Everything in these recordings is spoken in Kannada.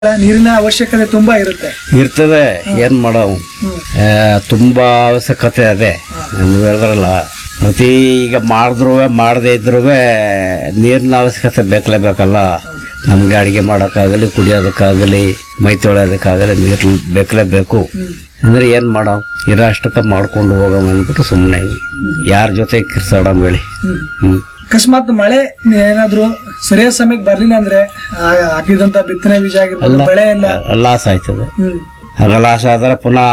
ನೀರಿನ ಅವಶ್ಯಕತೆ ತುಂಬಾ ಇರುತ್ತೆ ಇರ್ತದೆ ಏನ್ ಮಾಡವು ಆ, ತುಂಬಾ ಅವಶ್ಯಕತೆ ಅದೇ ನೀವು ಹೇಳಿದ್ರಲ್ಲ ಪ್ರತಿ ಈಗ ಮಾಡಿದ್ರು ಮಾಡದೇ ಇದ್ರು ನೀರಿನ ಅವಶ್ಯಕತೆ ಬೇಕಲೇಬೇಕಲ್ಲ ನಮ್ಗೆ ಅಡಿಗೆ ಮಾಡೋಕ್ಕಾಗಲಿ ಕುಡಿಯೋದಕ್ಕಾಗಲಿ ಮೈ ತೊಳೆಯೋದಕ್ಕಾಗಲಿ ನೀರು ಬೇಕಲೇಬೇಕು ಅಂದ್ರೆ ಏನ್ ಮಾಡವ್ ಇರೋ ಅಷ್ಟಕ್ಕೆ ಮಾಡ್ಕೊಂಡು ಹೋಗಮ್ ಅಂದ್ಬಿಟ್ಟು ಸುಮ್ಮನೆ ಯಾರ ಜೊತೆ ಕಿರ್ಸಾಡ ಹೇಳಿ ಹ್ಮ್ ಅಕಸ್ಮಾತ್ ಮಳೆ ಏನಾದ್ರು ಸರಿಯಾದ ಸಮಯಕ್ಕೆ ಬರ್ಲಿಲ್ಲ ಅಂದ್ರೆ ಆ ಹಾಕಿದಂತ ಬಿತ್ತನೆ ಬೀಜ ಆಗಿರ್ಬೋದು ಬೆಳೆ ಎಲ್ಲ ಲಾಸ್ ಆಯ್ತದೆ ಹ್ಮ್ ಆಗ ಲಾಸ್ ಆದ್ರೆ ಪುನಃ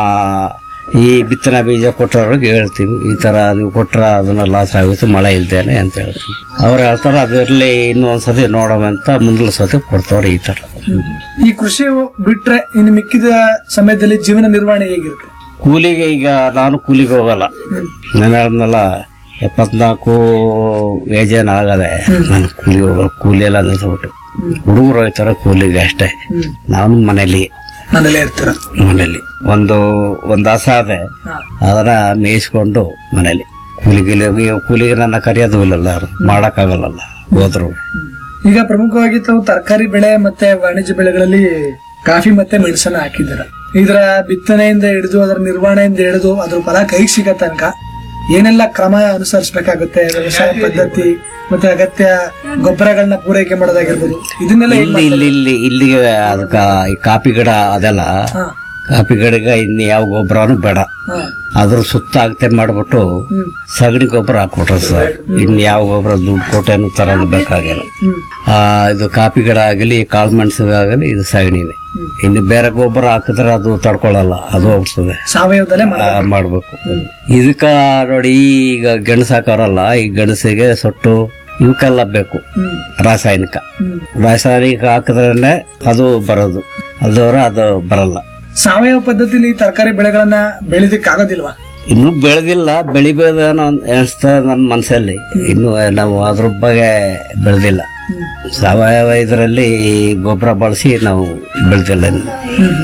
ಈ ಬಿತ್ತನೆ ಬೀಜ ಕೊಟ್ಟವ್ರಿಗೆ ಹೇಳ್ತೀವಿ ಈ ತರ ನೀವು ಕೊಟ್ರ ಅದನ್ನ ಲಾಸ್ ಆಗುತ್ತೆ ಮಳೆ ಇಲ್ದೇನೆ ಅಂತ ಹೇಳ್ತೀವಿ ಅವ್ರು ಹೇಳ್ತಾರೆ ಅದರಲ್ಲಿ ಇನ್ನೂ ಒಂದ್ಸತಿ ನೋಡೋಣ ಅಂತ ಮುಂದಿನ ಸತಿ ಕೊಡ್ತವ್ರೆ ಈ ತರ ಈ ಕೃಷಿ ಬಿಟ್ರೆ ಇನ್ನು ಮಿಕ್ಕಿದ ಸಮಯದಲ್ಲಿ ಜೀವನ ನಿರ್ವಹಣೆ ಹೇಗಿರುತ್ತೆ ಕೂಲಿಗೆ ಈಗ ನಾನು ಕೂಲಿಗೆ ಹೋಗಲ್ಲ ನಾನು ಹೇಳಿದ್ನಲ್ಲ ಎಪ್ಪತ್ನಾಲ್ಕು ಏಜೇನ್ ಆಗದೆ ನಾನು ಕೂಲಿಗೆ ಹೋಗಲ್ಲ ಕೂಲಿ ಎಲ್ಲ ನಿಲ್ಸ್ಬಿಟ್ಟು ಹುಡುಗರು ಹೋಯ್ತಾರ ಕೂಲಿಗೆ ಅಷ್ಟೇ ಹ್ಮ್ ನಾನು ಮನೇಲಿ ಮನೇಲೆ ಇರ್ತೀರ ಮನೇಲಿ ಒಂದು ಒಂದು ಹಸ ಅದೆ ಹಾ. ಅದನ್ನ ಮೇಯಿಸ್ಕೊಂಡು ಮನೇಲಿ ಕೂಲಿಗೆ ಕೂಲಿಗೆ ನನ್ನ ಕರೆಯೋದು ಇಲ್ಲಲ್ಲ ಯಾರು ಮಾಡಕ್ಕಾಗಲ್ಲಲ್ಲ ಹೋದ್ರು ಹ್ಮ್. ಈಗ ಪ್ರಮುಖವಾಗಿ ತಾವು ತರಕಾರಿ ಬೆಳೆ ಮತ್ತೆ ವಾಣಿಜ್ಯ ಬೆಳೆಗಳಲ್ಲಿ ಕಾಫಿ ಮತ್ತೆ ಮೆಣಸನ್ನ ಹಾಕಿದ್ದೀರ ಇದರ ಬಿತ್ತನೆಯಿಂದ ಹಿಡಿದು ಅದರ ನಿರ್ವಹಣೆಯಿಂದ ಹಿಡಿದು ಅದ್ರ ಫಲ ಕೈಗೆ ಸಿಗೋ ತನಕ ಏನೆಲ್ಲ ಕ್ರಮ ಅನುಸರಿಸಬೇಕಾಗುತ್ತೆ ವ್ಯವಸಾಯ ಪದ್ಧತಿ ಮತ್ತೆ ಅಗತ್ಯ ಗೊಬ್ಬರಗಳನ್ನ ಪೂರೈಕೆ ಮಾಡೋದಾಗಿರ್ಬೋದು ಇದನ್ನೆಲ್ಲ ಹೇಗ್ ಇಲ್ಲಿ ಇಲ್ಲಿ ಇಲ್ಲಿ ಇಲ್ಲಿಗೆ ಅದಕ್ಕ ಈ ಕಾಫಿ ಗಿಡ ಅದೆಲ್ಲ ಹಾ, ಕಾಫಿ ಗಿಡಕ್ಕೆ ಇನ್ನು ಯಾವ ಗೊಬ್ಬರನು ಬೇಡ ಹಾ, ಅದ್ರ ಸುತ್ತ ಅಗತೆ ಮಾಡ್ಬಿಟ್ಟು ಹ್ಮ್, ಸಗಣಿ ಗೊಬ್ಬರ ಹಾಕ್ಬಿಟ್ರೆ ಸರ್ ಇನ್ ಯಾವ ಗೊಬ್ಬರ ದುಡ್ಡು ಕೊಟ್ಟೇನು ತರೋದು ಬೇಕಾಗಿಲ್ಲ ಹ್ಮ್, ಆ ಇದು ಕಾಫಿ ಗಿಡ ಆಗಲಿ ಕಾಳು ಮೆಣಸಿಗಾಗಲಿ ಇದು ಸಗಣಿನೇ ಇನ್ನು ಬೇರೆ ಗೊಬ್ಬರ ಹಾಕಿದ್ರೆ ಅದು ತಡ್ಕೊಳ್ಳಲ್ಲ ಅದು ಹೋಗ್ತದೆ ಸಾವಯವದಲ್ಲೇ ಮಾಡ ಆ, ಮಾಡ್ಬೇಕು ಇದಕ್ಕ ನೋಡಿ ಈಗ ಗೆಣಸು ಹಾಕೋರಲ್ಲ ಈ ಗೆಣಸಿಗೆ ಸೊಟ್ಟು ಇವಕ್ಕೆಲ್ಲ ಬೇಕು ಹ್ಮ್, ರಾಸಾಯನಿಕ ಹ್ಮ್. ರಾಸಾಯನಿಕ ಹಾಕಿದ್ರೆ ಅದು ಬರೋದು ಅಲ್ದವ್ರೆ ಅದು ಬರಲ್ಲ ಸಾವಯವ ಪದ್ಧತಿಲಿ ತರಕಾರಿ ಬೆಳೆಗಳನ್ನ ಬೆಳೆದಿಕ್ ಆಗೋದಿಲ್ವಾ ಇನ್ನು ಬೆಳೆದಿಲ್ಲ ಬೆಳಿಬೋದೇನೋ ಅನಿಸ್ತಾ ನನ್ನ ಮನಸ್ಸಲ್ಲಿ ಇನ್ನು ನಾವು ಅದ್ರ ಬಗ್ಗೆ ಬೆಳೆದಿಲ್ಲ ಸಾವಯವ ಇದರಲ್ಲಿ ಗೊಬ್ಬರ ಬಳಸಿ ನಾವು ಬೆಳೆದಿಲ್ಲ ಇನ್ನು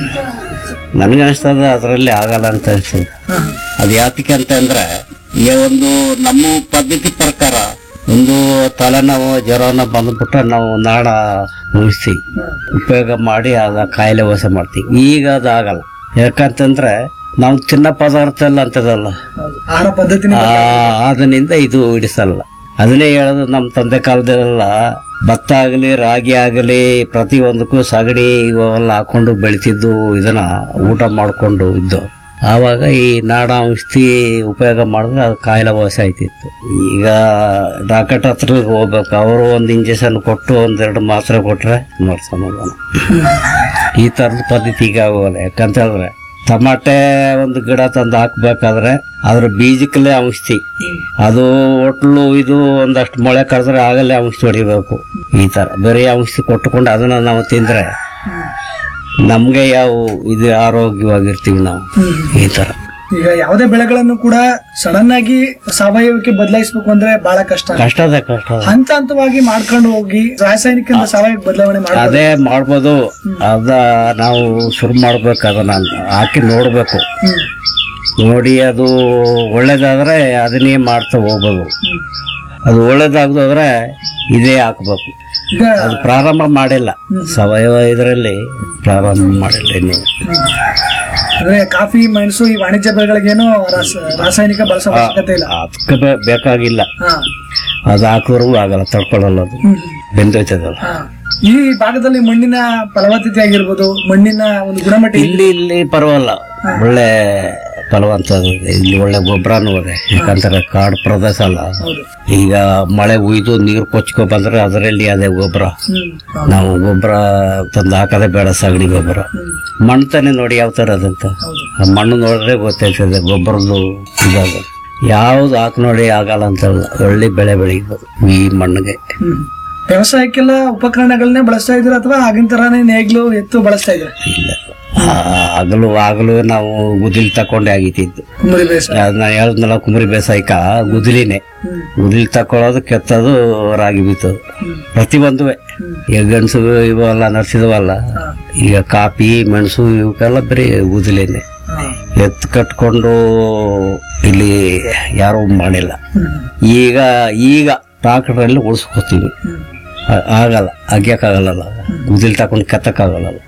ನನಗೆ ಅನಿಸ್ತದ ಅದರಲ್ಲಿ ಆಗಲ್ಲ ಅಂತ ಅನಿಸ್ತದೆ ಅದು ಯಾತಕ್ಕೆ ಅಂತ ಅಂದ್ರೆ ಈಗ ಒಂದು ನಮ್ಮ ಪದ್ಧತಿ ಪ್ರಕಾರ ಒಂದು ತಲೆನೋವು ಜ್ವರನ ಬಂದ್ಬಿಟ್ರೆ ನಾವು ನಾಡ ಉಳಿಸಿ ಉಪಯೋಗ ಮಾಡಿ ಅದ ಕಾಯಿಲೆ ವಾಸ ಮಾಡ್ತೀವಿ ಈಗ ಅದು ಆಗಲ್ಲ ಯಾಕಂತಂದ್ರೆ ನಾವು ತಿನ್ನೋ ಪದಾರ್ಥ ಎಲ್ಲ ಅಂತದಲ್ಲ ಆಹಾರ ಪದ್ಧತಿನ ಆ ಅದರಿಂದ ಇದು ಹಿಡಿಸಲ್ಲ ಅದನ್ನೇ ಹೇಳೋದು ನಮ್ಮ ತಂದೆ ಕಾಲದಲ್ಲೆಲ್ಲ ಭತ್ತ ಆಗಲಿ ರಾಗಿ ಆಗಲಿ ಪ್ರತಿಯೊಂದಕ್ಕೂ ಸಗಣಿ ಇವೆಲ್ಲ ಹಾಕೊಂಡು ಬೆಳಿತಿದ್ದು ಇದನ್ನ ಊಟ ಮಾಡ್ಕೊಂಡು ಇದ್ದು ಆವಾಗ ಈ ನಾಡ ಔಷಧಿ ಉಪಯೋಗ ಮಾಡಿದ್ರೆ ಅದು ಕಾಯಿಲೆ ವಾಸ ಆಯ್ತಿತ್ತು ಈಗ ಡಾಕ್ಟರ್ ಹತ್ರ ಹೋಗ್ಬೇಕು ಅವರು ಒಂದು ಇಂಜೆಕ್ಷನ್ ಕೊಟ್ಟು ಒಂದೆರಡು ಮಾತ್ರೆ ಕೊಟ್ರೆ ನೋಡಿ ಸಮಾಧಾನ ಈ ತರದ ಪದ್ಧತಿ ಈಗ ಆಗೋಲ್ಲ ಯಾಕಂತ ಹೇಳಿದ್ರೆ ಟಮಾಟೆ ಒಂದು ಗಿಡ ತಂದು ಹಾಕ್ಬೇಕಾದ್ರೆ ಅದ್ರ ಬೀಜಕ್ಕಲ್ಲೇ ಔಷಧಿ ಅದು ಒಟ್ಲು ಇದು ಒಂದಷ್ಟು ಮೊಳೆ ಕರೆದ್ರೆ ಆಗಲ್ಲೇ ಔಷಧಿ ಹೊಡಿಬೇಕು ಈ ತರ ಬರೀ ಔಷಧಿ ಕೊಟ್ಟುಕೊಂಡು ಅದನ್ನ ನಾವು ತಿಂದ್ರೆ ನಮ್ಗೆ ಯಾವ ಇದು ಆರೋಗ್ಯವಾಗಿರ್ತೀವಿ ನಾವು ಈ ತರ ಈಗ ಯಾವುದೇ ಬೆಳೆಗಳನ್ನು ಕೂಡ ಸಡನ್ ಆಗಿ ಸಾವಯವಕ್ಕೆ ಬದಲಾಯಿಸಬೇಕು ಅಂದ್ರೆ ಬಹಳ ಕಷ್ಟ ಕಷ್ಟದ ಕಷ್ಟ ಹಂತ ಹಂತವಾಗಿ ಮಾಡ್ಕೊಂಡು ಹೋಗಿ ರಾಸಾಯನಿಕದಿಂದ ಸಾವಯವ ಬದಲಾವಣೆ ಮಾಡಿ ಅದೇ ಮಾಡ್ಬೋದು ಅದ ನಾವು ಶುರು ಮಾಡ್ಬೇಕು ಅದನ್ನ ಹಾಕಿ ನೋಡ್ಬೇಕು ನೋಡಿ ಅದು ಒಳ್ಳೇದಾದ್ರೆ ಅದನ್ನೇ ಮಾಡ್ತಾ ಹೋಗ್ಬೋದು ಅದು ಒಳ್ಳೇದಾಗದಾದ್ರೆ ಇದೇ ಹಾಕ್ಬೇಕು ಈಗ ಅದು ಪ್ರಾರಂಭ ಮಾಡಿಲ್ಲ ಸಾವಯವ ಇದರಲ್ಲಿ ಪ್ರಾರಂಭ ಮಾಡಿಲ್ಲ ಇನ್ನು ಅಂದ್ರೆ ಕಾಫಿ ಮೆಣಸು ಈ ವಾಣಿಜ್ಯ ಬೆಳೆಗಳಿಗೇನು ರಾಸ- ರಾಸಾಯನಿಕ ಬಳಸೋ ಅವಶ್ಯಕತೆ ಇಲ್ಲ ಅದಕ್ಕೆ ಬೇ- ಬೇಕಾಗಿಲ್ಲ ಹಾ. ಅದು ಹಾಕಿದ್ರೂ ಆಗಲ್ಲ ತಡ್ಕೊಳ್ಳಲ್ಲ ಅದು ಹ್ಮ್. ಬೆಂದೋಯ್ತದಲ್ಲ ಹಾ. ಈ ಭಾಗದಲ್ಲಿ ಮಣ್ಣಿನ ಫಲವತ್ತತೆ ಆಗಿರ್ಬೋದು ಮಣ್ಣಿನ ಒಂದು ಗುಣಮಟ್ಟ ಇಲ್ಲಿ ಇಲ್ಲಿ ಪರವಲ್ಲ ಒಳ್ಳೆ ಫಲವಂತ ಇಲ್ಲಿ ಒಳ್ಳೆ ಗೊಬ್ಬರನೂ ಇದೆ ಯಾಕಂತಾರೆ ಕಾಡು ಪ್ರದೇಶ ಅಲ್ಲ ಹೌದು ಈಗ ಮಳೆ ಉಯ್ದು ನೀರು ಕೊಚ್ಕೊ ಬಂದ್ರೆ ಅದರಲ್ಲಿ ಅದೇ ಗೊಬ್ಬರ ಹ್ಮ್ ನಾವು ಗೊಬ್ಬರ ತಂದು ಹಾಕೋದೇ ಬೇಡ ಸಗಣಿ ಗೊಬ್ಬರ ಮಣ್ಣು ತಾನೇ ನೋಡಿ ಯಾವ ತರ ಅದಂತ ಹೌದು ಆ ಮಣ್ಣು ನೋಡಿದ್ರೆ ಗೊತ್ತಾಯ್ತದೆ ಗೊಬ್ಬರದ್ದು ಇದಾಗ ಯಾವ್ದು ಹಾಕಿ ನೋಡಿ ಆಗಲ್ಲ ಅಂತಲ್ಲ ಒಳ್ಳೆ ಬೆಳೆ ಬೆಳೀಬೋದು ಈ ಮಣ್ಣಿಗೆ ಹ್ಮ್. ವ್ಯವಸಾಯಕ್ಕೆಲ್ಲ ಉಪಕರಣಗಳನ್ನೇ ಬಳಸ್ತಾ ಇದ್ರ ಅಥವಾ ಆಗಿನ ತರಾನೇ ನೇಗ್ಲು ಎತ್ತು ಬಳಸ್ತಾ ಇದ್ರ ಇಲ್ಲ ಆ, ಆಗಲು ಆಗಲು ನಾವು ಗುದಿಲಿ ತಕೊಂಡೆ ಆಗಿತ್ತಿದ್ದು ಕುಮ್ಮರಿ ಬೇಸಾಯ ಅದನ್ನ ಹೇಳಿದ್ನಲ್ಲ ಕುಮರಿ ಬೇಸಾಯಕ ಗುದಿಲಿನೇ ಹ್ಮ್. ಗುದಿಲಿ ತಕೊಳ್ಳೋದು ಕೆತ್ತೋದು ರಾಗಿ ಬೀತೋದು ಪ್ರತಿಯೊಂದುವೆ ಈಗ ಗೆಣಸು ಇವೆಲ್ಲ ನರ್ಸಿದವಲ್ಲ ಹಾ. ಈಗ ಕಾಫಿ ಮೆಣಸು ಇವಕ್ಕೆಲ್ಲ ಬರೀ ಗುದಿಲೇನೆ ಹಾ. ಎತ್ತು ಕಟ್ಕೊಂಡು ಇಲ್ಲಿ ಯಾರೂ ಮಾಡಿಲ್ಲ ಹ್ಮ್. ಈಗ ಈಗ ಟ್ರಾಕ್ಟರಲ್ಲಿ ಉಳಿಸ್ಕೊತೀವಿ ಹ್ಮ್. ಆ- ಆಗಲ್ಲ ಅಗ್ಯಕ್ಕಾಗಲ್ಲ ಉದಿಲ್ ತಕೊಂಡು ಕೆತ್ತಕ್ಕಾಗಲ್ಲ